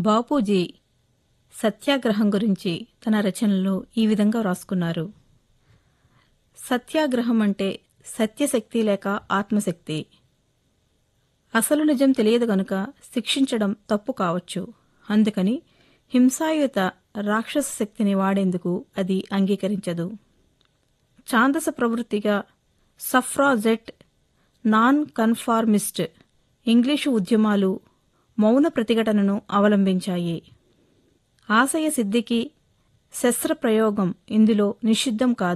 బాపూజీ సత్యాగ్రహం గురించి తన రచనలో ఈ విధంగా వ్రాసుకున్నారు సత్యాగ్రహం అంటే సత్యశక్తి లేక ఆత్మశక్తి అసలు నిజం తెలియదు గనుక శిక్షించడం తప్పు కావచ్చు అందుకని హింసాయుత రాక్షస శక్తిని వాడేందుకు అది అంగీకరించదు ఛాందస ప్రవృత్తిగా సఫ్రాజెట్ నాన్ కన్ఫార్మిస్ట్ ఇంగ్లీషు ఉద్యమాలు మౌన ప్రతిఘటనను అవలంబించాయి ఆశయ సిద్ధికి శస్త్రప్రయోగం ఇందులో నిషిద్ధం కాదు